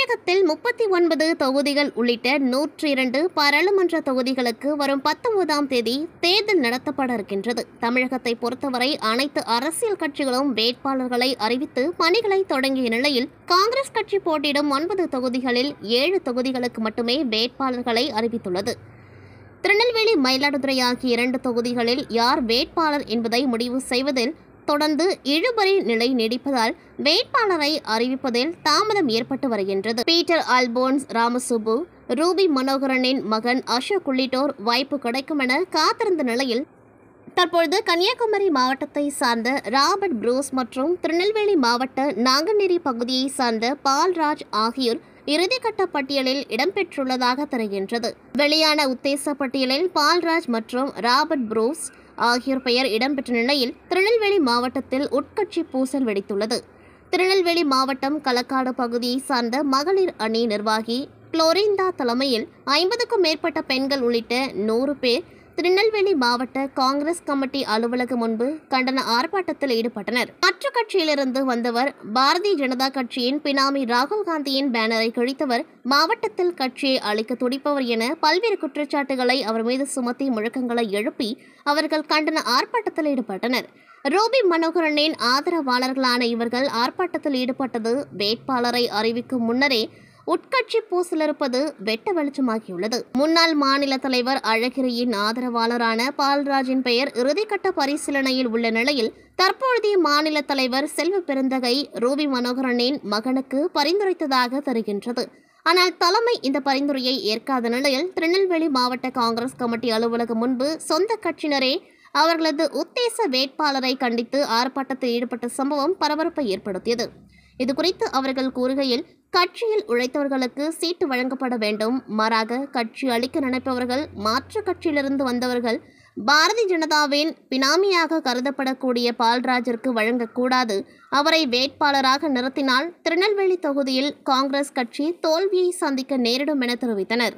தமிழகத்தில் முப்பத்தி ஒன்பது தொகுதிகள் உள்ளிட்ட நூற்றி இரண்டு பாராளுமன்ற தொகுதிகளுக்கு வரும் பத்தொன்பதாம் தேதி தேர்தல் நடத்தப்பட இருக்கின்றது தமிழகத்தை பொறுத்தவரை அனைத்து அரசியல் கட்சிகளும் வேட்பாளர்களை அறிவித்து பணிகளை தொடங்கிய நிலையில் காங்கிரஸ் கட்சி போட்டியிடும் ஒன்பது தொகுதிகளில் ஏழு தொகுதிகளுக்கு மட்டுமே வேட்பாளர்களை அறிவித்துள்ளது திருநெல்வேலி மயிலாடுதுறை ஆகிய இரண்டு தொகுதிகளில் யார் வேட்பாளர் என்பதை முடிவு செய்வதில் தொடர்ந்து இழுபறி நிலை நீடிப்பதால் வேட்பாளரை அறிவிப்பதில் தாமதம் ஏற்பட்டு வருகின்றது பீட்டர் ஆல்போன்ஸ் ராமசுப்பு ரூபி மனோகரனின் மகன் அசோக் உள்ளிட்டோர் வாய்ப்பு கிடைக்கும் என காத்திருந்த நிலையில் தற்பொழுது கன்னியாகுமரி மாவட்டத்தை சார்ந்த ராபர்ட் ப்ரூஸ் மற்றும் திருநெல்வேலி மாவட்ட நாங்குநேரி பகுதியை சார்ந்த பால்ராஜ் ஆகியோர் இறுதிக்கட்ட பட்டியலில் இடம்பெற்றுள்ளதாக தெரிகின்றது வெளியான உத்தேச பட்டியலில் பால்ராஜ் மற்றும் ராபர்ட் ப்ரூஸ் ஆகியோர் பெயர் இடம்பெற்ற நிலையில் திருநெல்வேலி மாவட்டத்தில் உட்கட்சி பூசல் வெடித்துள்ளது திருநெல்வேலி மாவட்டம் களக்காடு பகுதியை சார்ந்த மகளிர் அணி நிர்வாகி குளோரிந்தா தலைமையில் ஐம்பதுக்கும் மேற்பட்ட பெண்கள் உள்ளிட்ட நூறு பேர் திருநெல்வேலி மாவட்ட காங்கிரஸ் கமிட்டி அலுவலகம் முன்பு கண்டன ஆர்ப்பாட்டத்தில் ஈடுபட்டனர் மற்ற கட்சியிலிருந்து வந்தவர் பாரதிய ஜனதா கட்சியின் பினாமி ராகுல் காந்தியின் பேனரை கிழித்தவர் மாவட்டத்தில் கட்சியை அழிக்க துடிப்பவர் என பல்வேறு குற்றச்சாட்டுகளை அவர் மீது சுமத்தி முழக்கங்களை எழுப்பி அவர்கள் கண்டன ஆர்ப்பாட்டத்தில் ஈடுபட்டனர் ரூபி மனோகரனின் ஆதரவாளர்களான இவர்கள் ஆர்ப்பாட்டத்தில் ஈடுபட்டது வேட்பாளரை அறிவிக்கும் முன்னரே உட்கட்சி பூசல் இருப்பது வெட்ட வெளிச்சமாகியுள்ளது முன்னாள் மாநில தலைவர் அழகிரியின் ஆதரவாளரான பால்ராஜின் பெயர் இறுதிக்கட்ட பரிசீலனையில் உள்ள நிலையில் தற்பொழுதைய மாநில தலைவர் செல்வ பெருந்தகை ரூபி மனோகரனின் மகனுக்கு பரிந்துரைத்ததாக தெரிகின்றது ஆனால் தலைமை இந்த பரிந்துரையை ஏற்காத நிலையில் திருநெல்வேலி மாவட்ட காங்கிரஸ் கமிட்டி அலுவலகம் முன்பு சொந்த கட்சியினரே அவர்களது உத்தேச வேட்பாளரை கண்டித்து ஆர்ப்பாட்டத்தில் ஈடுபட்ட சம்பவம் பரபரப்பை ஏற்படுத்தியது இதுகுறித்து அவர்கள் கூறுகையில் கட்சியில் உழைத்தவர்களுக்கு சீட்டு வழங்கப்பட வேண்டும் மாறாக கட்சி அளிக்க நினைப்பவர்கள் மாற்று கட்சியிலிருந்து வந்தவர்கள் பாரதிய ஜனதாவின் பினாமியாக கருதப்படக்கூடிய பால்ராஜிற்கு வழங்கக்கூடாது அவரை வேட்பாளராக நிறுத்தினால் திருநெல்வேலி தொகுதியில் காங்கிரஸ் கட்சி தோல்வியை சந்திக்க நேரிடும் என தெரிவித்தனர்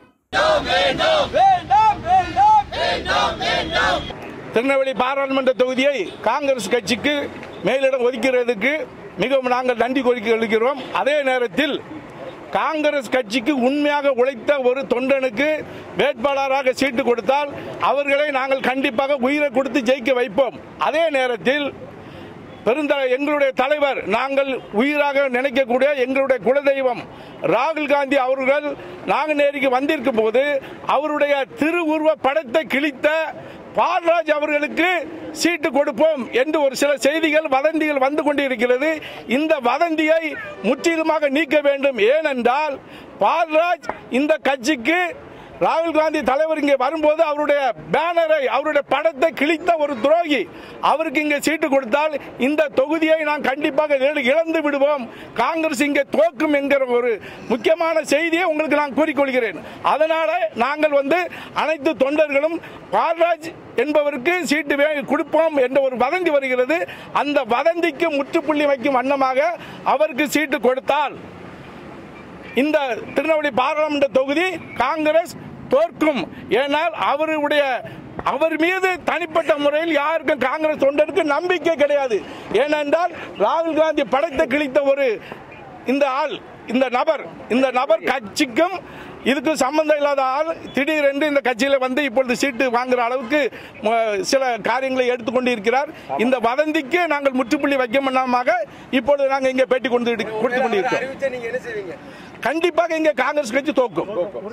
திருநெல்வேலி பாராளுமன்ற தொகுதியை காங்கிரஸ் கட்சிக்கு மேலிடம் ஒதுக்கிறதுக்கு மிகவும் நாங்கள் நன்றி கோரிக்கை அளிக்கிறோம் அதே நேரத்தில் காங்கிரஸ் கட்சிக்கு உண்மையாக உழைத்த ஒரு தொண்டனுக்கு வேட்பாளராக சீட்டு கொடுத்தால் அவர்களை நாங்கள் கண்டிப்பாக உயிரை கொடுத்து ஜெயிக்க வைப்போம் அதே நேரத்தில் பெருந்த எங்களுடைய தலைவர் நாங்கள் உயிராக நினைக்கக்கூடிய எங்களுடைய குலதெய்வம் ராகுல் காந்தி அவர்கள் நாங்குநேரிக்கு வந்திருக்கும் போது அவருடைய திருவுருவ படத்தை கிழித்த பால்ராஜ் அவர்களுக்கு சீட்டு கொடுப்போம் என்று ஒரு சில செய்திகள் வதந்திகள் வந்து கொண்டிருக்கிறது இந்த வதந்தியை முற்றிலுமாக நீக்க வேண்டும் ஏனென்றால் பால்ராஜ் இந்த கட்சிக்கு ராகுல் காந்தி தலைவர் இங்கே வரும்போது அவருடைய பேனரை அவருடைய படத்தை கிழித்த ஒரு துரோகி அவருக்கு இங்கே சீட்டு கொடுத்தால் இந்த தொகுதியை நான் கண்டிப்பாக இழ- இழந்து விடுவோம் காங்கிரஸ் இங்கே தோக்கும் என்கிற ஒரு முக்கியமான செய்தியை உங்களுக்கு நான் கூறிக்கொள்கிறேன் அதனால நாங்கள் வந்து அனைத்து தொண்டர்களும் பால்ராஜ் என்பவருக்கு சீட்டு வே- கொடுப்போம் என்ற ஒரு வதந்தி வருகிறது அந்த வதந்திக்கு முற்றுப்புள்ளி வைக்கும் வண்ணமாக அவருக்கு சீட்டு கொடுத்தால் இந்த திருநெல்வேலி பாராளுமன்ற தொகுதி காங்கிரஸ் தோற்கும் ஏனால் அவருடைய அவர் மீது தனிப்பட்ட முறையில் யாருக்கும் காங்கிரஸ் தொண்டருக்கு நம்பிக்கை கிடையாது ஏனென்றால் ராகுல் காந்தி படத்தை கிழித்த ஒரு இந்த ஆள் இந்த நபர் இந்த நபர் கட்சிக்கும் இதுக்கு சம்பந்தம் இல்லாத ஆள் திடீரென்று இந்த கட்சியில வந்து இப்பொழுது சீட்டு வாங்குற அளவுக்கு ம, சில காரியங்களை எடுத்துக்கொண்டு இருக்கிறார் இந்த வதந்திக்கு நாங்கள் முற்றுப்புள்ளி வைக்க முடியாம இப்பொழுது நாங்கள் இங்கே பேட்டி கொண்டு கொடுத்து கொண்டிருக்கிறோம் அறிவிச்சா நீங்க என்ன செய்வீங்க கண்டிப்பாக இங்க காங்கிரஸ் கட்சி தோக்கும்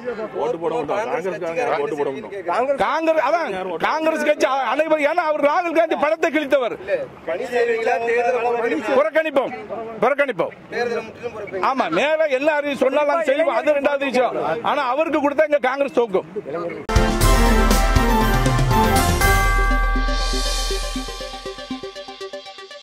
காங்கிரஸ் அதான் காங்கிரஸ் கட்சி அனைவரும் ஏன்னா அவர் ராகுல் காந்தி படத்தை கிழித்தவர் பணி செய்வீங்களா தேர்தல் வழக்கு புறக்கணிப்போம் புறக்கணிப்போம் தேர்தல் முற்றிலும் பொறுப்பீங்க ஆமா மேல எல்லாரும் சொன்னாலும் செய்வோம் அது ரெண்டாவது விஷயம் ஆனா அவருக்கு கொடுத்தா இங்க காங்கிரஸ் தோக்கும்